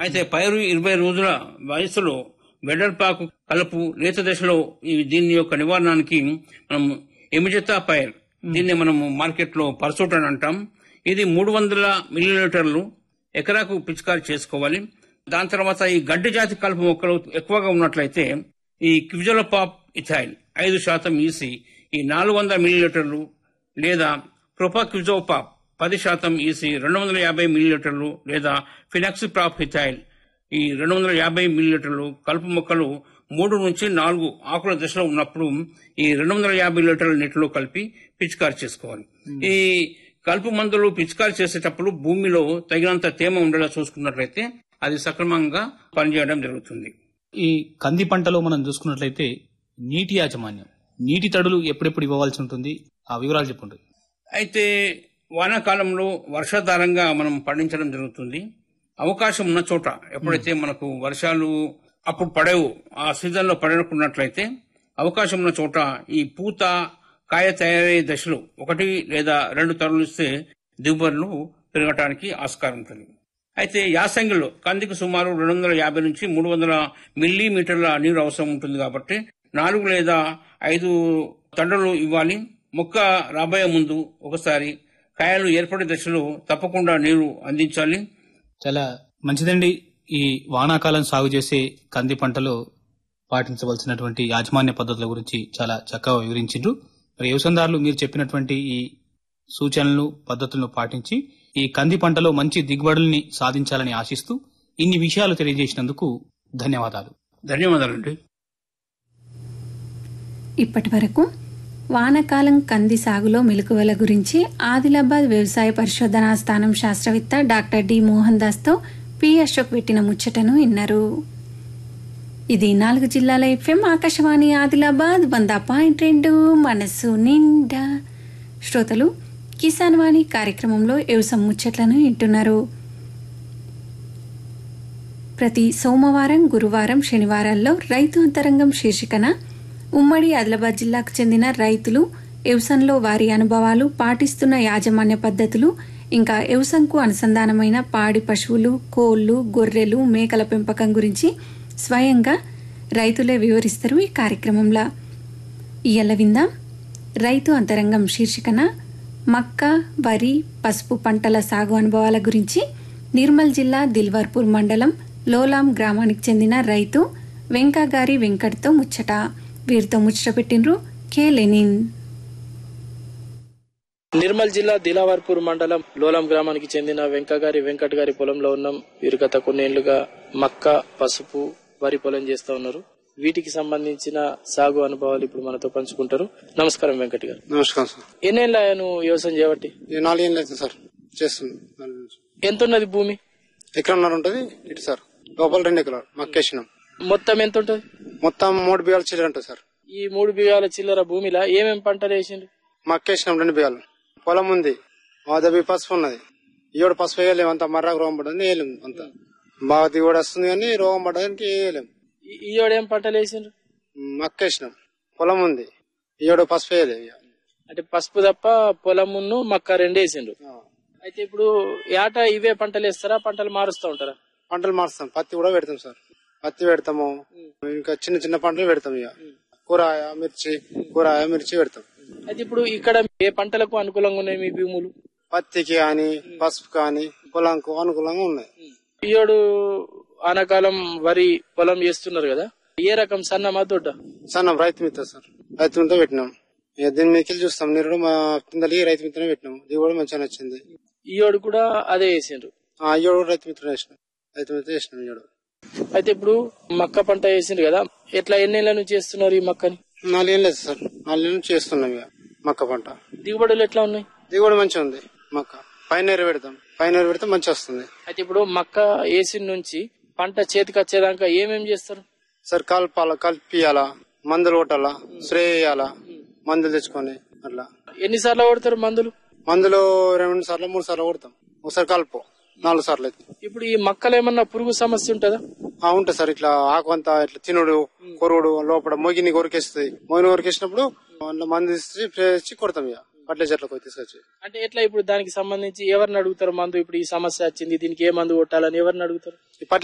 అయితే పైరు ఇరవై రోజుల వయసులో వెడల్పాకు కలుపు లేత దశలో ఈ దీని యొక్క నివారణకి మనం ఎమిజతా పైర్ దీన్ని మనము మార్కెట్ లో పర్సూట్ అని అంటాం ఇది మూడు వందల మిల్లీలీటర్లు ఎకరాకు పిచికారి చేసుకోవాలి దాని తర్వాత ఈ గడ్డి జాతి కలుపు మొక్కలు ఎక్కువగా ఉన్నట్లయితే ఈ క్విజలోపాప్ ఇథైల్ ఐదు శాతం ఈసి ఈ నాలుగు వందల మిల్లీలీటర్లు లేదా ప్రొపాక్విజోపాప్ పది శాతం ఈసి రెండు వందల యాభై మిల్లీలీటర్లు లేదా ఫినాక్సిప్రాప్ ఇథైల్ ఈ రెండు వందల యాభై మిల్లీలీటర్లు కలుపు మొక్కలు మూడు నుంచి నాలుగు ఆకుల దశలో ఉన్నప్పుడు ఈ రెండు వందల యాభై లీటర్ల నీటిలో కలిపి పిచికారి చేసుకోవాలి ఈ కలుపు మందులు పిచికారి చేసేటప్పుడు భూమిలో తగినంత తేమ ఉండేలా చూసుకున్నట్లయితే అది సక్రమంగా పనిచేయడం జరుగుతుంది ఈ కంది పంటలో మనం చూసుకున్నట్లయితే నీటి యాజమాన్యం నీటి తడులు ఎప్పుడెప్పుడు ఇవ్వవలసి ఉంటుంది ఆ వివరాలు చెప్పండి అయితే వానాకాలంలో వర్షాధారంగా మనం పండించడం జరుగుతుంది అవకాశం ఉన్న చోట ఎప్పుడైతే మనకు వర్షాలు అప్పుడు పడవు ఆ సీజన్ లో పడనుకున్నట్లయితే అవకాశం ఉన్న చోట ఈ పూత కాయ తయారయ్యే దశలో ఒకటి లేదా రెండు తరులు ఇస్తే దిగుబడులు పెరగటానికి ఆస్కారం ఉంటుంది అయితే యాసంగిలో కందికి సుమారు రెండు వందల యాభై నుంచి మూడు వందల మిల్లీమీటర్ల నీరు అవసరం ఉంటుంది కాబట్టి నాలుగు లేదా ఐదు తండ్రులు ఇవ్వాలి మొక్క రాబోయే ముందు ఒకసారి కాయలు ఏర్పడే దశలో తప్పకుండా నీరు అందించాలి చాలా మంచిదండి ఈ వానాకాలం సాగు చేసే కంది పంటలో పాటించవలసినటువంటి యాజమాన్య పద్ధతుల గురించి చాలా చక్కగా వివరించిండ్రు మరి వ్యవసాయదారులు మీరు చెప్పినటువంటి ఈ సూచనలు పద్ధతులను పాటించి ఈ కంది పంటలో మంచి దిగుబడుల్ని సాధించాలని ఆశిస్తూ ఇన్ని విషయాలు తెలియజేసినందుకు ధన్యవాదాలు ధన్యవాదాలండి ఇప్పటి వరకు వానాకాలం కంది సాగులో మెలకువల గురించి ఆదిలాబాద్ వ్యవసాయ పరిశోధనా స్థానం శాస్త్రవేత్త డాక్టర్ డి మోహన్ దాస్తో పి అశోక్ పెట్టిన ముచ్చటను విన్నారు ఇది నాలుగు జిల్లాల ఎఫ్ఎం ఆకాశవాణి ఆదిలాబాద్ వంద పాయింట్ రెండు మనస్సు నిండా శ్రోతలు కిసాన్ వాణి కార్యక్రమంలో వ్యవసాయ ముచ్చట్లను వింటున్నారు ప్రతి సోమవారం గురువారం శనివారాల్లో రైతు అంతరంగం శీర్షికన ఉమ్మడి ఆదిలాబాద్ జిల్లాకు చెందిన రైతులు వ్యవసాయంలో వారి అనుభవాలు పాటిస్తున్న యాజమాన్య పద్ధతులు ఇంకా వ్యవసాయంకు అనుసంధానమైన పాడి పశువులు కోళ్లు గొర్రెలు మేకల పెంపకం గురించి స్వయంగా రైతులే వివరిస్తారు ఈ కార్యక్రమంలో ఇయ్యల విందాం రైతు అంతరంగం శీర్షికన మక్క వరి పసుపు పంటల సాగు అనుభవాల గురించి నిర్మల్ జిల్లా దిల్వర్పూర్ మండలం లోలాం గ్రామానికి చెందిన రైతు వెంకగారి వెంకట్తో ముచ్చట వీరితో ముచ్చట పెట్టినరు కె లెనిన్ నిర్మల్ జిల్లా దిలావర్పూర్ మండలం లోలం గ్రామానికి చెందిన వెంకగారి వెంకట్ గారి పొలంలో ఉన్నాం వీరు గత కొన్నేళ్లుగా మక్క పసుపు వరి పొలం చేస్తా ఉన్నారు వీటికి సంబంధించిన సాగు అనుభవాలు ఇప్పుడు మనతో పంచుకుంటారు నమస్కారం వెంకట్ గారు నమస్కారం సార్ ఎన్నేళ్ళ నువ్వు వ్యవసాయం చేయబట్టి ఇది నాలుగేం లేదు సార్ చేస్తుంది నాలుగు నుంచి. ఎంత ఉన్నది భూమి ఎకరన్నర ఉంటది ఇటు సార్ లోపల రెండు ఎకరాలు మక్కేసినాం మొత్తం ఎంత ఉంటది మొత్తం మూడు బియ్యాలు చిల్లర ఉంటుంది సార్ ఈ మూడు బియ్యాల చిల్లర భూమిలో ఏమేం పంటలు వేసిండు మక్కేసినాం రెండు బియ్యాలు పొలం ఉంది మాదవి పసుపు ఉన్నది ఈవిడ పసుపు వేయలేము అంత మర్రాకు రోగం పడ్డది వేయలేము అంత బాగా దిగుబడి వస్తుంది కానీ రోగం పడ్డదానికి వేయలేము ఈ- ఈయోడు ఏం పంటలు వేసిండ్రు మక్కేసినాం పొలం ఉంది ఈవిడ పసుపు వేయలేదు ఇక. అంటే పసుపు తప్ప పొలమును మక్క రెండు వేసిండ్రు అయితే ఇప్పుడు ఏట ఇవే పంటలు వేస్తారా పంటలు మారుస్తూ ఉంటారా పంటలు మారుస్తాం పత్తి కూడా పెడతాం సార్ పత్తి పెడతాము ఇంకా చిన్న చిన్న పంటలు పెడతాం ఇక కూరాయ మిర్చి కూరాయ మిర్చి పెడతాం అయితే ఇప్పుడు ఇక్కడ ఏ పంటలకు అనుకూలంగా ఉన్నాయి మీ భూములు పత్తికి కానీ పసుపు కానీ పొలంకు అనుకూలంగా ఉన్నాయి ఈయోడు ఆనకాలం వరి పొలం చేస్తున్నారు కదా ఏ రకం సన్నమా దొడ్డ సన్నం రైతు మిత్ర సార్ రైతు మిత్ర పెట్టినాం ఇక దీని మీదకి చూస్తాం నీరు మా కిందకి రైతు మిత్రనే పెట్టినాం దిగుబడి మంచిగా నచ్చింది ఈయోడు కూడా అదే వేసిండ్రు ఆ అయ్యోడు కూడా రైతు మిత్ర వేసినాం రైతు మిత్ర వేసినాం ఇయ్యోడు అయితే ఇప్పుడు మక్క పంట వేసిండ్రు కదా ఎట్లా ఎన్నేళ్ల నుంచి చేస్తున్నారు ఈ మక్కని నాలుగేం లేదు సార్ నాలుగేళ్ళ నుంచి చేస్తున్నాం ఇక మక్క పంట దిగుబడులు ఎట్లా ఉన్నాయి దిగుబడి మంచిగా ఉంది మక్క పైన పెడతాం పైన పెడితే మంచిగా వస్తుంది అయితే ఇప్పుడు మక్క వేసిన నుంచి పంట చేతికి వచ్చేదాకా ఏమేం చేస్తారు సార్ కలపాల కలిపియాలా మందులు కొట్టాలా స్ప్రే చేయాలా మందులు తెచ్చుకొని అట్లా ఎన్నిసార్లు కొడతారు మందులు మందులు రెండు సార్లు మూడు సార్లు కొడతాం ఒకసారి కలుపు నాలుగు సార్లు అయితే ఇప్పుడు ఈ మక్కలు ఏమన్నా పురుగు సమస్య ఉంటుందా ఆ ఉంటుంది సార్ ఇట్లా ఆకు అంతా ఇట్లా తినుడు కొరుడు లోపల మొగిని కొరికేస్తుంది మొగిని కొరికేసినప్పుడు అందులో మందు తీసి స్ప్రే చేసి కొడతాం ఇక ఫర్టిలైజర్లకు పోయి తీసుకొచ్చి అంటే ఎట్లా ఇప్పుడు దానికి సంబంధించి ఎవరిని అడుగుతారు మందు ఇప్పుడు ఈ సమస్య వచ్చింది దీనికి ఏ మందు కొట్టాలని ఎవరిని అడుగుతారు ఈ